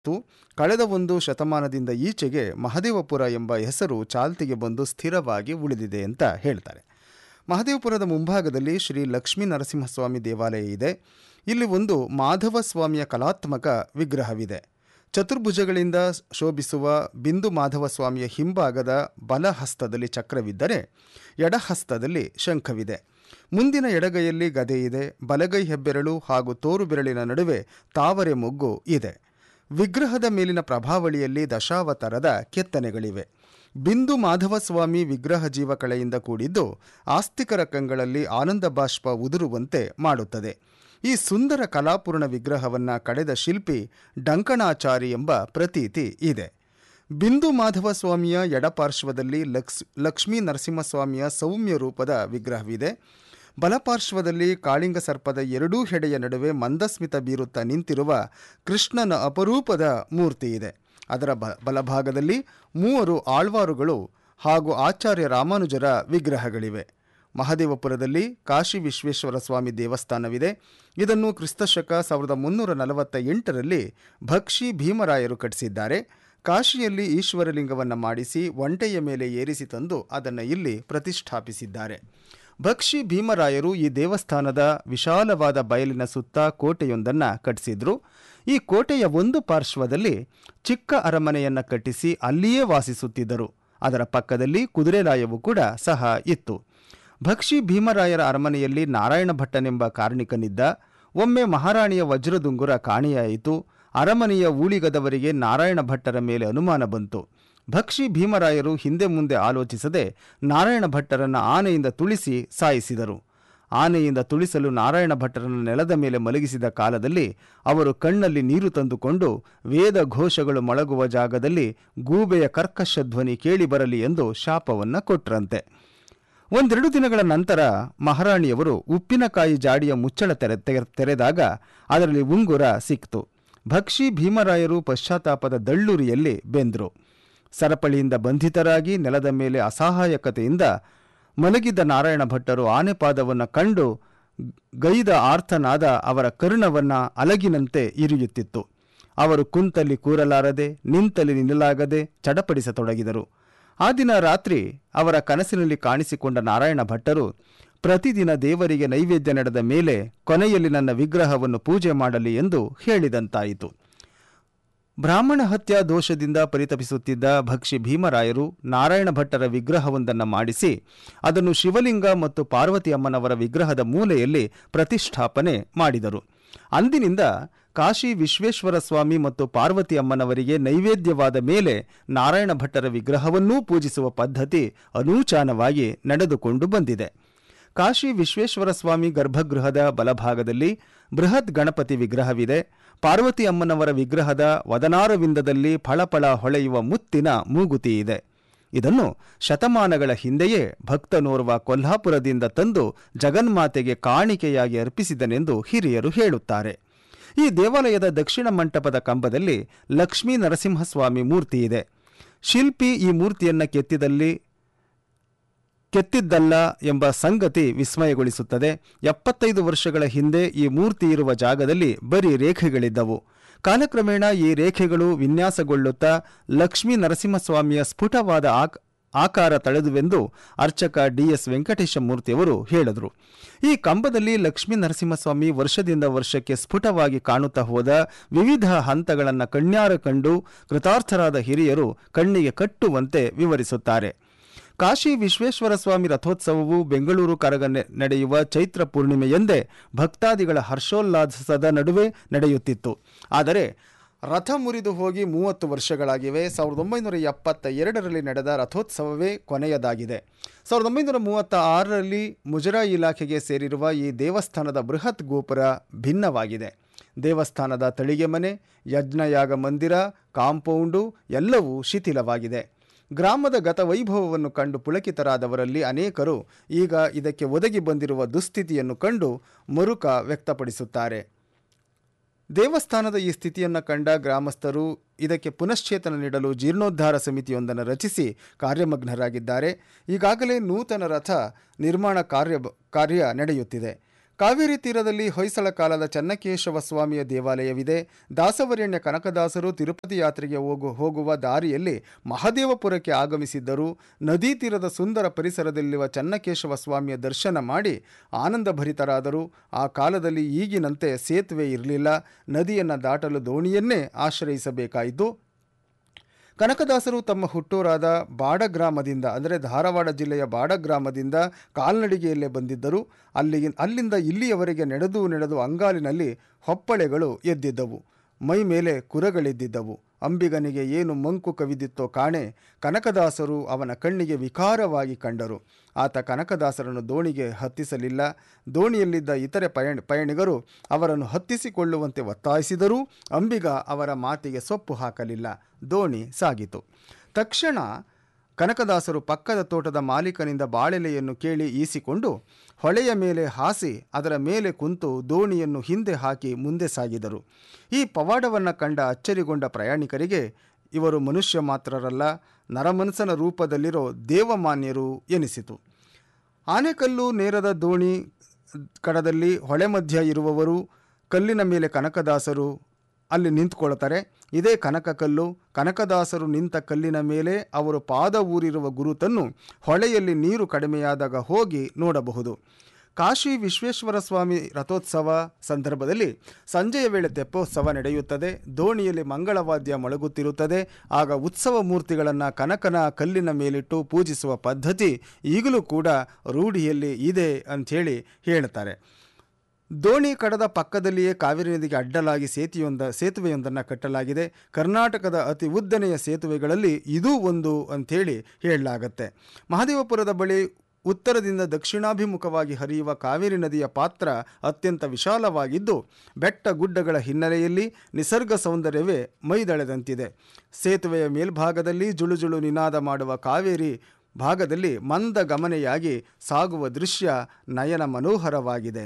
ತು ಕಳೆದ ಒಂದು ಶತಮಾನದಿಂದ ಈಚೆಗೆ ಮಹದೇವಪುರ ಎಂಬ ಹೆಸರು ಚಾಲ್ತಿಗೆ ಬಂದು ಸ್ಥಿರವಾಗಿ ಉಳಿದಿದೆ ಅಂತ ಹೇಳ್ತಾರೆ ಮಹದೇವಪುರದ ಮುಂಭಾಗದಲ್ಲಿ ಶ್ರೀ ಲಕ್ಷ್ಮೀ ನರಸಿಂಹಸ್ವಾಮಿ ದೇವಾಲಯ ಇದೆ ಇಲ್ಲಿ ಒಂದು ಮಾಧವ ಸ್ವಾಮಿಯ ಕಲಾತ್ಮಕ ವಿಗ್ರಹವಿದೆ ಚತುರ್ಭುಜಗಳಿಂದ ಶೋಭಿಸುವ ಬಿಂದು ಮಾಧವ ಸ್ವಾಮಿಯ ಹಿಂಭಾಗದ ಬಲಹಸ್ತದಲ್ಲಿ ಚಕ್ರವಿದ್ದರೆ ಎಡಹಸ್ತದಲ್ಲಿ ಶಂಖವಿದೆ ಮುಂದಿನ ಎಡಗೈಯಲ್ಲಿ ಗದೆ ಇದೆ ಬಲಗೈ ಹೆಬ್ಬೆರಳು ಹಾಗೂ ತೋರು ಬೆರಳಿನ ನಡುವೆ ತಾವರೆ ಮೊಗ್ಗು ಇದೆ ವಿಗ್ರಹದ ಮೇಲಿನ ಪ್ರಭಾವಳಿಯಲ್ಲಿ ದಶಾವತಾರದ ಕೆತ್ತನೆಗಳಿವೆ ಬಿಂದು ಮಾಧವಸ್ವಾಮಿ ವಿಗ್ರಹ ಜೀವಕಳೆಯಿಂದ ಕೂಡಿದ್ದು ಆಸ್ತಿಕರ ಕಂಗಳಲ್ಲಿ ಆನಂದ ಬಾಷ್ಪ ಉದುರುವಂತೆ ಮಾಡುತ್ತದೆ ಈ ಸುಂದರ ಕಲಾಪೂರ್ಣ ವಿಗ್ರಹವನ್ನು ಕಡೆದ ಶಿಲ್ಪಿ ಡಂಕಣಾಚಾರಿ ಎಂಬ ಪ್ರತೀತಿ ಇದೆ ಬಿಂದು ಮಾಧವಸ್ವಾಮಿಯ ಎಡಪಾರ್ಶ್ವದಲ್ಲಿ ಲಕ್ಸ್ ಲಕ್ಷ್ಮೀ ನರಸಿಂಹಸ್ವಾಮಿಯ ಸೌಮ್ಯ ರೂಪದ ವಿಗ್ರಹವಿದೆ ಬಲಪಾರ್ಶ್ವದಲ್ಲಿ ಕಾಳಿಂಗ ಸರ್ಪದ ಎರಡೂ ಹೆಡೆಯ ನಡುವೆ ಮಂದಸ್ಮಿತ ಬೀರುತ್ತಾ ನಿಂತಿರುವ ಕೃಷ್ಣನ ಅಪರೂಪದ ಮೂರ್ತಿ ಇದೆ ಅದರ ಬ ಬಲಭಾಗದಲ್ಲಿ ಮೂವರು ಆಳ್ವಾರುಗಳು ಹಾಗೂ ಆಚಾರ್ಯ ರಾಮಾನುಜರ ವಿಗ್ರಹಗಳಿವೆ ಮಹದೇವಪುರದಲ್ಲಿ ಕಾಶಿ ವಿಶ್ವೇಶ್ವರ ಸ್ವಾಮಿ ದೇವಸ್ಥಾನವಿದೆ ಇದನ್ನು ಕ್ರಿಸ್ತಶಕ ಸಾವಿರದ ಮುನ್ನೂರ ನಲವತ್ತ ಎಂಟರಲ್ಲಿ ಭಕ್ಷಿ ಭೀಮರಾಯರು ಕಟ್ಟಿಸಿದ್ದಾರೆ ಕಾಶಿಯಲ್ಲಿ ಈಶ್ವರಲಿಂಗವನ್ನು ಮಾಡಿಸಿ ಒಂಟೆಯ ಮೇಲೆ ಏರಿಸಿ ತಂದು ಅದನ್ನು ಇಲ್ಲಿ ಪ್ರತಿಷ್ಠಾಪಿಸಿದ್ದಾರೆ ಭಕ್ಷಿ ಭೀಮರಾಯರು ಈ ದೇವಸ್ಥಾನದ ವಿಶಾಲವಾದ ಬಯಲಿನ ಸುತ್ತ ಕೋಟೆಯೊಂದನ್ನು ಕಟ್ಟಿಸಿದ್ರು ಈ ಕೋಟೆಯ ಒಂದು ಪಾರ್ಶ್ವದಲ್ಲಿ ಚಿಕ್ಕ ಅರಮನೆಯನ್ನು ಕಟ್ಟಿಸಿ ಅಲ್ಲಿಯೇ ವಾಸಿಸುತ್ತಿದ್ದರು ಅದರ ಪಕ್ಕದಲ್ಲಿ ಕುದುರೆಲಾಯವು ಕೂಡ ಸಹ ಇತ್ತು ಭಕ್ಷಿ ಭೀಮರಾಯರ ಅರಮನೆಯಲ್ಲಿ ನಾರಾಯಣ ಭಟ್ಟನೆಂಬ ಕಾರ್ಣಿಕನಿದ್ದ ಒಮ್ಮೆ ಮಹಾರಾಣಿಯ ವಜ್ರದುಂಗುರ ಕಾಣೆಯಾಯಿತು ಅರಮನೆಯ ಊಳಿಗದವರಿಗೆ ನಾರಾಯಣ ಭಟ್ಟರ ಮೇಲೆ ಅನುಮಾನ ಬಂತು ಭಕ್ಷಿ ಭೀಮರಾಯರು ಹಿಂದೆ ಮುಂದೆ ಆಲೋಚಿಸದೆ ನಾರಾಯಣ ಭಟ್ಟರನ್ನು ಆನೆಯಿಂದ ತುಳಿಸಿ ಸಾಯಿಸಿದರು ಆನೆಯಿಂದ ತುಳಿಸಲು ನಾರಾಯಣ ಭಟ್ಟರನ್ನು ನೆಲದ ಮೇಲೆ ಮಲಗಿಸಿದ ಕಾಲದಲ್ಲಿ ಅವರು ಕಣ್ಣಲ್ಲಿ ನೀರು ತಂದುಕೊಂಡು ವೇದ ಘೋಷಗಳು ಮೊಳಗುವ ಜಾಗದಲ್ಲಿ ಗೂಬೆಯ ಕರ್ಕಶ ಧ್ವನಿ ಕೇಳಿ ಬರಲಿ ಎಂದು ಶಾಪವನ್ನು ಕೊಟ್ರಂತೆ ಒಂದೆರಡು ದಿನಗಳ ನಂತರ ಮಹಾರಾಣಿಯವರು ಉಪ್ಪಿನಕಾಯಿ ಜಾಡಿಯ ಮುಚ್ಚಳ ತೆರೆ ತೆರೆದಾಗ ಅದರಲ್ಲಿ ಉಂಗುರ ಸಿಕ್ತು ಭಕ್ಷಿ ಭೀಮರಾಯರು ಪಶ್ಚಾತ್ತಾಪದ ದಳ್ಳುರಿಯಲ್ಲಿ ಬೆಂದರು ಸರಪಳಿಯಿಂದ ಬಂಧಿತರಾಗಿ ನೆಲದ ಮೇಲೆ ಅಸಹಾಯಕತೆಯಿಂದ ಮಲಗಿದ್ದ ನಾರಾಯಣ ಭಟ್ಟರು ಆನೆಪಾದವನ್ನು ಕಂಡು ಗೈದ ಆರ್ತನಾದ ಅವರ ಕರುಣವನ್ನ ಅಲಗಿನಂತೆ ಇರಿಯುತ್ತಿತ್ತು ಅವರು ಕುಂತಲ್ಲಿ ಕೂರಲಾರದೆ ನಿಂತಲ್ಲಿ ನಿಲ್ಲಲಾಗದೆ ಚಡಪಡಿಸತೊಡಗಿದರು ಆ ದಿನ ರಾತ್ರಿ ಅವರ ಕನಸಿನಲ್ಲಿ ಕಾಣಿಸಿಕೊಂಡ ನಾರಾಯಣ ಭಟ್ಟರು ಪ್ರತಿದಿನ ದೇವರಿಗೆ ನೈವೇದ್ಯ ನಡೆದ ಮೇಲೆ ಕೊನೆಯಲ್ಲಿ ನನ್ನ ವಿಗ್ರಹವನ್ನು ಪೂಜೆ ಮಾಡಲಿ ಎಂದು ಹೇಳಿದಂತಾಯಿತು ಬ್ರಾಹ್ಮಣ ಹತ್ಯಾ ದೋಷದಿಂದ ಪರಿತಪಿಸುತ್ತಿದ್ದ ಭಕ್ಷಿ ಭೀಮರಾಯರು ನಾರಾಯಣ ಭಟ್ಟರ ವಿಗ್ರಹವೊಂದನ್ನು ಮಾಡಿಸಿ ಅದನ್ನು ಶಿವಲಿಂಗ ಮತ್ತು ಪಾರ್ವತಿ ಅಮ್ಮನವರ ವಿಗ್ರಹದ ಮೂಲೆಯಲ್ಲಿ ಪ್ರತಿಷ್ಠಾಪನೆ ಮಾಡಿದರು ಅಂದಿನಿಂದ ಕಾಶಿ ವಿಶ್ವೇಶ್ವರ ಸ್ವಾಮಿ ಮತ್ತು ಪಾರ್ವತಿ ಅಮ್ಮನವರಿಗೆ ನೈವೇದ್ಯವಾದ ಮೇಲೆ ನಾರಾಯಣ ಭಟ್ಟರ ವಿಗ್ರಹವನ್ನೂ ಪೂಜಿಸುವ ಪದ್ಧತಿ ಅನೂಚಾನವಾಗಿ ನಡೆದುಕೊಂಡು ಬಂದಿದೆ ಕಾಶಿ ವಿಶ್ವೇಶ್ವರ ಸ್ವಾಮಿ ಗರ್ಭಗೃಹದ ಬಲಭಾಗದಲ್ಲಿ ಬೃಹತ್ ಗಣಪತಿ ವಿಗ್ರಹವಿದೆ ಪಾರ್ವತಿ ಅಮ್ಮನವರ ವಿಗ್ರಹದ ವದನಾರವಿಂದದಲ್ಲಿ ಫಳಫಳ ಹೊಳೆಯುವ ಮುತ್ತಿನ ಮೂಗುತಿ ಇದೆ ಇದನ್ನು ಶತಮಾನಗಳ ಹಿಂದೆಯೇ ಭಕ್ತನೋರ್ವ ಕೊಲ್ಹಾಪುರದಿಂದ ತಂದು ಜಗನ್ಮಾತೆಗೆ ಕಾಣಿಕೆಯಾಗಿ ಅರ್ಪಿಸಿದನೆಂದು ಹಿರಿಯರು ಹೇಳುತ್ತಾರೆ ಈ ದೇವಾಲಯದ ದಕ್ಷಿಣ ಮಂಟಪದ ಕಂಬದಲ್ಲಿ ಲಕ್ಷ್ಮೀ ನರಸಿಂಹಸ್ವಾಮಿ ಮೂರ್ತಿ ಇದೆ ಶಿಲ್ಪಿ ಈ ಮೂರ್ತಿಯನ್ನು ಕೆತ್ತಿದಲ್ಲಿ ಕೆತ್ತಿದ್ದಲ್ಲ ಎಂಬ ಸಂಗತಿ ವಿಸ್ಮಯಗೊಳಿಸುತ್ತದೆ ಎಪ್ಪತ್ತೈದು ವರ್ಷಗಳ ಹಿಂದೆ ಈ ಮೂರ್ತಿ ಇರುವ ಜಾಗದಲ್ಲಿ ಬರೀ ರೇಖೆಗಳಿದ್ದವು ಕಾಲಕ್ರಮೇಣ ಈ ರೇಖೆಗಳು ವಿನ್ಯಾಸಗೊಳ್ಳುತ್ತಾ ಲಕ್ಷ್ಮೀ ನರಸಿಂಹಸ್ವಾಮಿಯ ಸ್ಫುಟವಾದ ಆಕ್ ಆಕಾರ ತಳೆದುವೆಂದು ಅರ್ಚಕ ಡಿಎಸ್ ವೆಂಕಟೇಶ ಮೂರ್ತಿಯವರು ಹೇಳಿದರು ಈ ಕಂಬದಲ್ಲಿ ಲಕ್ಷ್ಮೀ ನರಸಿಂಹಸ್ವಾಮಿ ವರ್ಷದಿಂದ ವರ್ಷಕ್ಕೆ ಸ್ಫುಟವಾಗಿ ಕಾಣುತ್ತಾ ಹೋದ ವಿವಿಧ ಹಂತಗಳನ್ನು ಕಣ್ಯಾರ ಕಂಡು ಕೃತಾರ್ಥರಾದ ಹಿರಿಯರು ಕಣ್ಣಿಗೆ ಕಟ್ಟುವಂತೆ ವಿವರಿಸುತ್ತಾರೆ ಕಾಶಿ ವಿಶ್ವೇಶ್ವರ ಸ್ವಾಮಿ ರಥೋತ್ಸವವು ಬೆಂಗಳೂರು ಕರಗ ನಡೆಯುವ ಚೈತ್ರ ಪೂರ್ಣಿಮೆಯಂದೇ ಭಕ್ತಾದಿಗಳ ಹರ್ಷೋಲ್ಲಾಸದ ನಡುವೆ ನಡೆಯುತ್ತಿತ್ತು ಆದರೆ ರಥ ಮುರಿದು ಹೋಗಿ ಮೂವತ್ತು ವರ್ಷಗಳಾಗಿವೆ ಸಾವಿರದ ಒಂಬೈನೂರ ಎಪ್ಪತ್ತ ಎರಡರಲ್ಲಿ ನಡೆದ ರಥೋತ್ಸವವೇ ಕೊನೆಯದಾಗಿದೆ ಸಾವಿರದ ಒಂಬೈನೂರ ಮೂವತ್ತ ಆರರಲ್ಲಿ ಮುಜರಾಯಿ ಇಲಾಖೆಗೆ ಸೇರಿರುವ ಈ ದೇವಸ್ಥಾನದ ಬೃಹತ್ ಗೋಪುರ ಭಿನ್ನವಾಗಿದೆ ದೇವಸ್ಥಾನದ ತಳಿಗೆ ಮನೆ ಯಜ್ಞಯಾಗ ಮಂದಿರ ಕಾಂಪೌಂಡು ಎಲ್ಲವೂ ಶಿಥಿಲವಾಗಿದೆ ಗ್ರಾಮದ ಗತವೈಭವವನ್ನು ಕಂಡು ಪುಳಕಿತರಾದವರಲ್ಲಿ ಅನೇಕರು ಈಗ ಇದಕ್ಕೆ ಒದಗಿ ಬಂದಿರುವ ದುಸ್ಥಿತಿಯನ್ನು ಕಂಡು ಮರುಕ ವ್ಯಕ್ತಪಡಿಸುತ್ತಾರೆ ದೇವಸ್ಥಾನದ ಈ ಸ್ಥಿತಿಯನ್ನು ಕಂಡ ಗ್ರಾಮಸ್ಥರು ಇದಕ್ಕೆ ಪುನಶ್ಚೇತನ ನೀಡಲು ಜೀರ್ಣೋದ್ಧಾರ ಸಮಿತಿಯೊಂದನ್ನು ರಚಿಸಿ ಕಾರ್ಯಮಗ್ನರಾಗಿದ್ದಾರೆ ಈಗಾಗಲೇ ನೂತನ ರಥ ನಿರ್ಮಾಣ ಕಾರ್ಯ ಕಾರ್ಯ ನಡೆಯುತ್ತಿದೆ ಕಾವೇರಿ ತೀರದಲ್ಲಿ ಹೊಯ್ಸಳ ಕಾಲದ ಚನ್ನಕೇಶವ ಸ್ವಾಮಿಯ ದೇವಾಲಯವಿದೆ ದಾಸವರ್ಯಣ್ಯ ಕನಕದಾಸರು ತಿರುಪತಿ ಯಾತ್ರೆಗೆ ಹೋಗು ಹೋಗುವ ದಾರಿಯಲ್ಲಿ ಮಹದೇವಪುರಕ್ಕೆ ಆಗಮಿಸಿದ್ದರು ನದಿ ತೀರದ ಸುಂದರ ಪರಿಸರದಲ್ಲಿರುವ ಚನ್ನಕೇಶವ ಸ್ವಾಮಿಯ ದರ್ಶನ ಮಾಡಿ ಆನಂದಭರಿತರಾದರು ಆ ಕಾಲದಲ್ಲಿ ಈಗಿನಂತೆ ಸೇತುವೆ ಇರಲಿಲ್ಲ ನದಿಯನ್ನು ದಾಟಲು ದೋಣಿಯನ್ನೇ ಆಶ್ರಯಿಸಬೇಕಾಯಿತು ಕನಕದಾಸರು ತಮ್ಮ ಹುಟ್ಟೂರಾದ ಬಾಡ ಗ್ರಾಮದಿಂದ ಅಂದರೆ ಧಾರವಾಡ ಜಿಲ್ಲೆಯ ಬಾಡ ಗ್ರಾಮದಿಂದ ಕಾಲ್ನಡಿಗೆಯಲ್ಲೇ ಬಂದಿದ್ದರು ಅಲ್ಲಿ ಅಲ್ಲಿಂದ ಇಲ್ಲಿಯವರೆಗೆ ನಡೆದು ನಡೆದು ಅಂಗಾಲಿನಲ್ಲಿ ಹೊಪ್ಪಳೆಗಳು ಎದ್ದಿದ್ದವು ಮೈ ಮೇಲೆ ಕುರಗಳಿದ್ದಿದ್ದವು ಅಂಬಿಗನಿಗೆ ಏನು ಮಂಕು ಕವಿದಿತ್ತೋ ಕಾಣೆ ಕನಕದಾಸರು ಅವನ ಕಣ್ಣಿಗೆ ವಿಕಾರವಾಗಿ ಕಂಡರು ಆತ ಕನಕದಾಸರನ್ನು ದೋಣಿಗೆ ಹತ್ತಿಸಲಿಲ್ಲ ದೋಣಿಯಲ್ಲಿದ್ದ ಇತರೆ ಪಯಣ ಪಯಣಿಗರು ಅವರನ್ನು ಹತ್ತಿಸಿಕೊಳ್ಳುವಂತೆ ಒತ್ತಾಯಿಸಿದರೂ ಅಂಬಿಗ ಅವರ ಮಾತಿಗೆ ಸೊಪ್ಪು ಹಾಕಲಿಲ್ಲ ದೋಣಿ ಸಾಗಿತು ತಕ್ಷಣ ಕನಕದಾಸರು ಪಕ್ಕದ ತೋಟದ ಮಾಲೀಕನಿಂದ ಬಾಳೆಲೆಯನ್ನು ಕೇಳಿ ಈಸಿಕೊಂಡು ಹೊಳೆಯ ಮೇಲೆ ಹಾಸಿ ಅದರ ಮೇಲೆ ಕುಂತು ದೋಣಿಯನ್ನು ಹಿಂದೆ ಹಾಕಿ ಮುಂದೆ ಸಾಗಿದರು ಈ ಪವಾಡವನ್ನು ಕಂಡ ಅಚ್ಚರಿಗೊಂಡ ಪ್ರಯಾಣಿಕರಿಗೆ ಇವರು ಮನುಷ್ಯ ಮಾತ್ರರಲ್ಲ ನರಮನಸನ ರೂಪದಲ್ಲಿರೋ ದೇವಮಾನ್ಯರು ಎನಿಸಿತು ಆನೆಕಲ್ಲು ನೇರದ ದೋಣಿ ಕಡದಲ್ಲಿ ಹೊಳೆ ಮಧ್ಯ ಇರುವವರು ಕಲ್ಲಿನ ಮೇಲೆ ಕನಕದಾಸರು ಅಲ್ಲಿ ನಿಂತ್ಕೊಳ್ತಾರೆ ಇದೇ ಕನಕಕಲ್ಲು ಕನಕದಾಸರು ನಿಂತ ಕಲ್ಲಿನ ಮೇಲೆ ಅವರು ಪಾದ ಊರಿರುವ ಗುರುತನ್ನು ಹೊಳೆಯಲ್ಲಿ ನೀರು ಕಡಿಮೆಯಾದಾಗ ಹೋಗಿ ನೋಡಬಹುದು ಕಾಶಿ ವಿಶ್ವೇಶ್ವರ ಸ್ವಾಮಿ ರಥೋತ್ಸವ ಸಂದರ್ಭದಲ್ಲಿ ಸಂಜೆಯ ವೇಳೆ ತೆಪ್ಪೋತ್ಸವ ನಡೆಯುತ್ತದೆ ದೋಣಿಯಲ್ಲಿ ಮಂಗಳವಾದ್ಯ ಮೊಳಗುತ್ತಿರುತ್ತದೆ ಆಗ ಉತ್ಸವ ಮೂರ್ತಿಗಳನ್ನು ಕನಕನ ಕಲ್ಲಿನ ಮೇಲಿಟ್ಟು ಪೂಜಿಸುವ ಪದ್ಧತಿ ಈಗಲೂ ಕೂಡ ರೂಢಿಯಲ್ಲಿ ಇದೆ ಅಂಥೇಳಿ ಹೇಳ್ತಾರೆ ದೋಣಿ ಕಡದ ಪಕ್ಕದಲ್ಲಿಯೇ ಕಾವೇರಿ ನದಿಗೆ ಅಡ್ಡಲಾಗಿ ಸೇತುವೆಯೊಂದ ಸೇತುವೆಯೊಂದನ್ನು ಕಟ್ಟಲಾಗಿದೆ ಕರ್ನಾಟಕದ ಅತಿ ಉದ್ದನೆಯ ಸೇತುವೆಗಳಲ್ಲಿ ಇದೂ ಒಂದು ಅಂಥೇಳಿ ಹೇಳಲಾಗತ್ತೆ ಮಹದೇವಪುರದ ಬಳಿ ಉತ್ತರದಿಂದ ದಕ್ಷಿಣಾಭಿಮುಖವಾಗಿ ಹರಿಯುವ ಕಾವೇರಿ ನದಿಯ ಪಾತ್ರ ಅತ್ಯಂತ ವಿಶಾಲವಾಗಿದ್ದು ಬೆಟ್ಟ ಗುಡ್ಡಗಳ ಹಿನ್ನೆಲೆಯಲ್ಲಿ ನಿಸರ್ಗ ಸೌಂದರ್ಯವೇ ಮೈದಳೆದಂತಿದೆ ಸೇತುವೆಯ ಮೇಲ್ಭಾಗದಲ್ಲಿ ಜುಳುಜುಳು ನಿನಾದ ಮಾಡುವ ಕಾವೇರಿ ಭಾಗದಲ್ಲಿ ಮಂದ ಗಮನೆಯಾಗಿ ಸಾಗುವ ದೃಶ್ಯ ನಯನ ಮನೋಹರವಾಗಿದೆ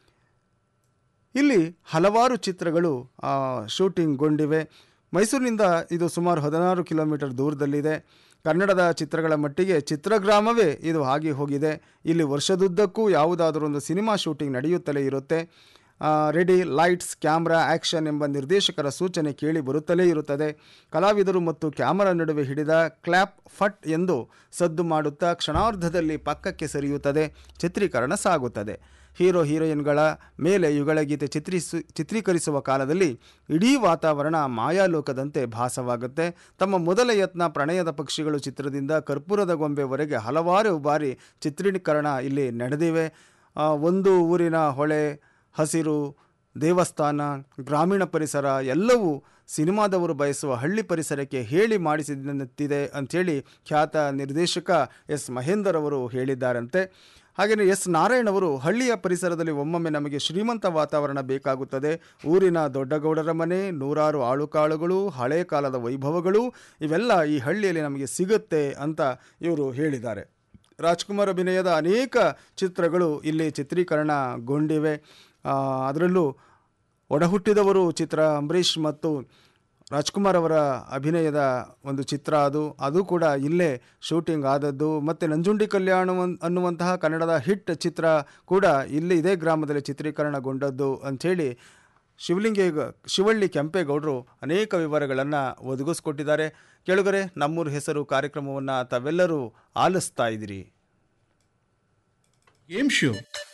ಇಲ್ಲಿ ಹಲವಾರು ಚಿತ್ರಗಳು ಶೂಟಿಂಗ್ಗೊಂಡಿವೆ ಮೈಸೂರಿನಿಂದ ಇದು ಸುಮಾರು ಹದಿನಾರು ಕಿಲೋಮೀಟರ್ ದೂರದಲ್ಲಿದೆ ಕನ್ನಡದ ಚಿತ್ರಗಳ ಮಟ್ಟಿಗೆ ಚಿತ್ರಗ್ರಾಮವೇ ಇದು ಆಗಿ ಹೋಗಿದೆ ಇಲ್ಲಿ ವರ್ಷದುದ್ದಕ್ಕೂ ಯಾವುದಾದರೂ ಒಂದು ಸಿನಿಮಾ ಶೂಟಿಂಗ್ ನಡೆಯುತ್ತಲೇ ಇರುತ್ತೆ ರೆಡಿ ಲೈಟ್ಸ್ ಕ್ಯಾಮ್ರಾ ಆ್ಯಕ್ಷನ್ ಎಂಬ ನಿರ್ದೇಶಕರ ಸೂಚನೆ ಕೇಳಿ ಬರುತ್ತಲೇ ಇರುತ್ತದೆ ಕಲಾವಿದರು ಮತ್ತು ಕ್ಯಾಮರಾ ನಡುವೆ ಹಿಡಿದ ಕ್ಲ್ಯಾಪ್ ಫಟ್ ಎಂದು ಸದ್ದು ಮಾಡುತ್ತಾ ಕ್ಷಣಾರ್ಧದಲ್ಲಿ ಪಕ್ಕಕ್ಕೆ ಸರಿಯುತ್ತದೆ ಚಿತ್ರೀಕರಣ ಸಾಗುತ್ತದೆ ಹೀರೋ ಹೀರೋಯಿನ್ಗಳ ಮೇಲೆ ಯುಗಳಗೀತೆ ಚಿತ್ರಿಸು ಚಿತ್ರೀಕರಿಸುವ ಕಾಲದಲ್ಲಿ ಇಡೀ ವಾತಾವರಣ ಮಾಯಾಲೋಕದಂತೆ ಭಾಸವಾಗುತ್ತೆ ತಮ್ಮ ಮೊದಲ ಯತ್ನ ಪ್ರಣಯದ ಪಕ್ಷಿಗಳು ಚಿತ್ರದಿಂದ ಕರ್ಪೂರದ ಗೊಂಬೆವರೆಗೆ ಹಲವಾರು ಬಾರಿ ಚಿತ್ರೀಕರಣ ಇಲ್ಲಿ ನಡೆದಿವೆ ಒಂದು ಊರಿನ ಹೊಳೆ ಹಸಿರು ದೇವಸ್ಥಾನ ಗ್ರಾಮೀಣ ಪರಿಸರ ಎಲ್ಲವೂ ಸಿನಿಮಾದವರು ಬಯಸುವ ಹಳ್ಳಿ ಪರಿಸರಕ್ಕೆ ಹೇಳಿ ಮಾಡಿಸಿದಂತಿದೆ ಅಂಥೇಳಿ ಖ್ಯಾತ ನಿರ್ದೇಶಕ ಎಸ್ ಮಹೇಂದರ್ ಅವರು ಹೇಳಿದ್ದಾರಂತೆ ಹಾಗೆಯೇ ಎಸ್ ನಾರಾಯಣ್ ಅವರು ಹಳ್ಳಿಯ ಪರಿಸರದಲ್ಲಿ ಒಮ್ಮೊಮ್ಮೆ ನಮಗೆ ಶ್ರೀಮಂತ ವಾತಾವರಣ ಬೇಕಾಗುತ್ತದೆ ಊರಿನ ದೊಡ್ಡಗೌಡರ ಮನೆ ನೂರಾರು ಆಳುಕಾಳುಗಳು ಹಳೆ ಕಾಲದ ವೈಭವಗಳು ಇವೆಲ್ಲ ಈ ಹಳ್ಳಿಯಲ್ಲಿ ನಮಗೆ ಸಿಗುತ್ತೆ ಅಂತ ಇವರು ಹೇಳಿದ್ದಾರೆ ರಾಜ್ಕುಮಾರ್ ಅಭಿನಯದ ಅನೇಕ ಚಿತ್ರಗಳು ಇಲ್ಲಿ ಚಿತ್ರೀಕರಣಗೊಂಡಿವೆ ಅದರಲ್ಲೂ ಒಡಹುಟ್ಟಿದವರು ಚಿತ್ರ ಅಂಬರೀಷ್ ಮತ್ತು ರಾಜ್ಕುಮಾರ್ ಅವರ ಅಭಿನಯದ ಒಂದು ಚಿತ್ರ ಅದು ಅದು ಕೂಡ ಇಲ್ಲೇ ಶೂಟಿಂಗ್ ಆದದ್ದು ಮತ್ತು ನಂಜುಂಡಿ ಕಲ್ಯಾಣ ಅನ್ನುವಂತಹ ಕನ್ನಡದ ಹಿಟ್ ಚಿತ್ರ ಕೂಡ ಇಲ್ಲಿ ಇದೇ ಗ್ರಾಮದಲ್ಲಿ ಚಿತ್ರೀಕರಣಗೊಂಡದ್ದು ಅಂಥೇಳಿ ಶಿವಲಿಂಗೇ ಶಿವಳ್ಳಿ ಕೆಂಪೇಗೌಡರು ಅನೇಕ ವಿವರಗಳನ್ನು ಒದಗಿಸ್ಕೊಟ್ಟಿದ್ದಾರೆ ಕೆಳಗರೆ ನಮ್ಮೂರ ಹೆಸರು ಕಾರ್ಯಕ್ರಮವನ್ನು ತಾವೆಲ್ಲರೂ ಆಲಿಸ್ತಾ ಇದ್ದೀರಿ ಗೇಮ್ ಶೋ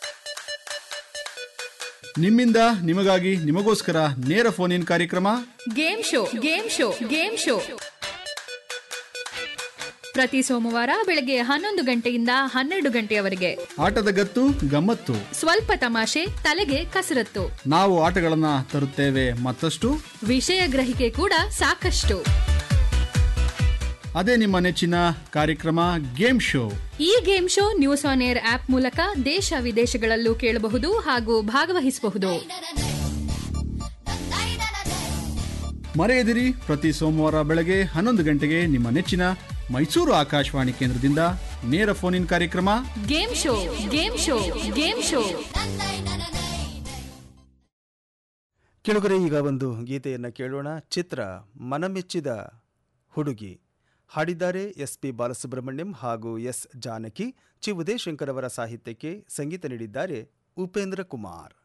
ನಿಮ್ಮಿಂದ ನಿಮಗಾಗಿ ನಿಮಗೋಸ್ಕರ ನೇರ ಫೋನ್ ಇನ್ ಕಾರ್ಯಕ್ರಮ game show game show game show ಪ್ರತಿ ಸೋಮವಾರ ಬೆಳಗ್ಗೆ ಹನ್ನೊಂದು ಗಂಟೆಯಿಂದ ಹನ್ನೆರಡು ಗಂಟೆಯವರೆಗೆ ಆಟದ ಗತ್ತು ಗಮ್ಮತ್ತು ಸ್ವಲ್ಪ ತಮಾಷೆ ತಲೆಗೆ ಕಸರತ್ತು ನಾವು ಆಟಗಳನ್ನ ತರುತ್ತೇವೆ ಮತ್ತಷ್ಟು ವಿಷಯ ಗ್ರಹಿಕೆ ಕೂಡ ಸಾಕಷ್ಟು ಅದೇ ನಿಮ್ಮ ನೆಚ್ಚಿನ ಕಾರ್ಯಕ್ರಮ ಗೇಮ್ ಶೋ ಈ game show news on air app ಮೂಲಕ ದೇಶ ವಿದೇಶಗಳಲ್ಲೂ ಕೇಳಬಹುದು ಹಾಗೂ ಭಾಗವಹಿಸಬಹುದು ಮರೆಯದಿರಿ ಪ್ರತಿ ಸೋಮವಾರ ಬೆಳಗ್ಗೆ ಹನ್ನೊಂದು ಗಂಟೆಗೆ ನಿಮ್ಮ ನೆಚ್ಚಿನ ಮೈಸೂರು ಆಕಾಶವಾಣಿ ಕೇಂದ್ರದಿಂದ ನೇರ ಫೋನ್ ಇನ್ ಕಾರ್ಯಕ್ರಮ game show game show game show ಕೆಳಗರೆ ಈಗ ಒಂದು ಗೀತೆಯನ್ನು ಕೇಳೋಣ ಚಿತ್ರ ಮನಮೆಚ್ಚಿದ ಹುಡುಗಿ ಹಾಡಿದ್ದಾರೆ ಎಸ್ ಪಿ ಬಾಲಸುಬ್ರಹ್ಮಣ್ಯಂ ಹಾಗೂ ಎಸ್ ಜಾನಕಿ ಚಿ ಉದಯಶಂಕರ್ ಅವರ ಸಾಹಿತ್ಯಕ್ಕೆ ಸಂಗೀತ ನೀಡಿದ್ದಾರೆ ಉಪೇಂದ್ರ ಕುಮಾರ್